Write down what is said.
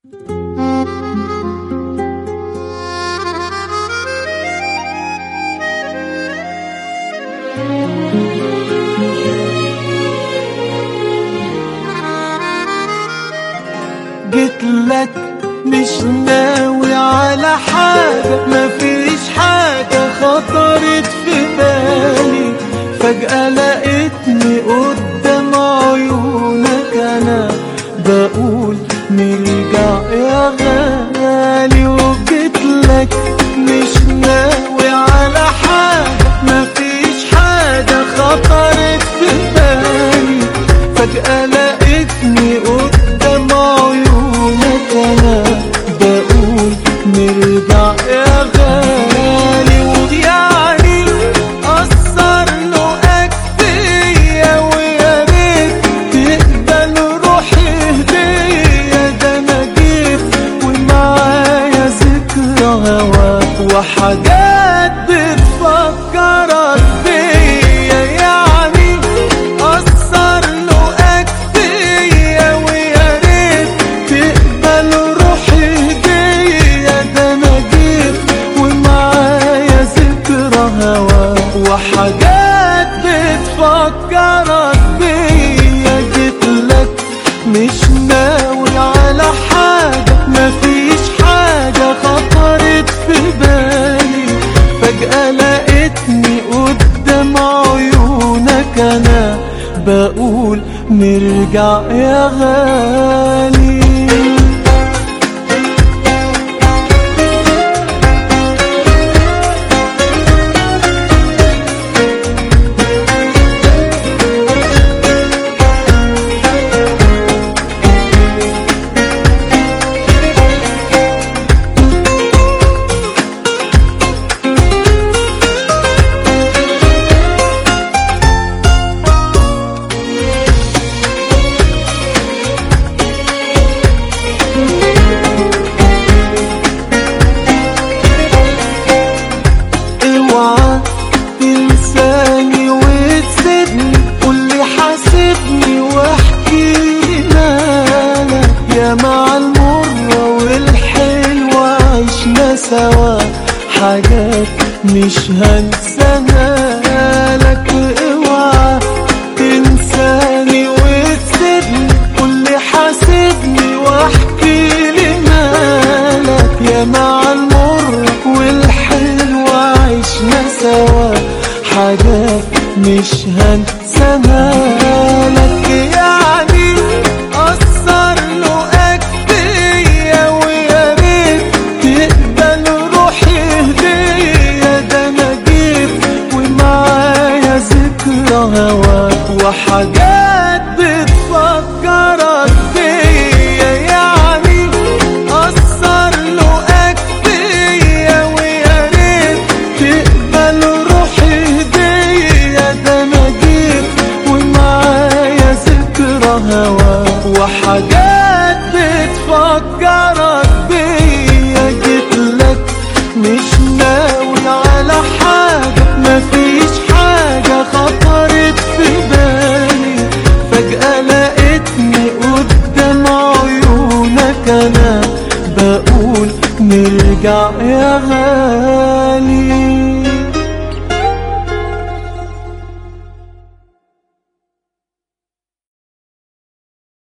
جيت لك مش ناوي على حاجة مفيش حاجة خطرت في بالي فجأة لقيتني قدام عيونك أنا بقول نرجع يا غالي وجيت لك مش ناوي على حاجة مفيش حاجة خطرت في بالي فجأة لقيتني قدام عيونك أنا بقول نرجع يا غالي ويعني أثر لقاك فيا ويا ريت تقبل روحي هدية ده أنا جيت ومعايا ذكرى هواك وحاجات بتفكرك بيا يعني أثر لقاك فيا ويا ريت تقبل روحي هدية ده أنا جيت ومعايا ذكرى هواك وحاجات بتفكرك بيا جيت لك مش ناوي على حاجة مفيش حاجة خطرت في بالي فجأة لقيتني قدام عيونك أنا بقول نرجع يا غالي اوعى تنساني وتسيبني قولي حاسبني واحكي لي مالك يا مع المرة والحلوة عشنا سوا حاجات مش هنساها لك اوعى تنساني وتسيبني قولي حاسبني واحكي لي مالك يا مع المرة والحلوة عشنا سوا حاجات مش هنساها لك يعني أثر لقاك فيا ويا ريت تقبل روحي هدية ده أنا جيت ومعايا ذكرى هواك وحاجات بتفكرك بيا يعني أثر لقاك فيا ويا ريت تقبل روحي هدية ده أنا جيت ومعايا ذكرى هواك وحاجات بتفكرك بيا جيت لك مش ناوي على حاجة مفيش حاجة خطرت في بالي فجأة لقيتني قدام عيونك أنا بقول نرجع يا غالي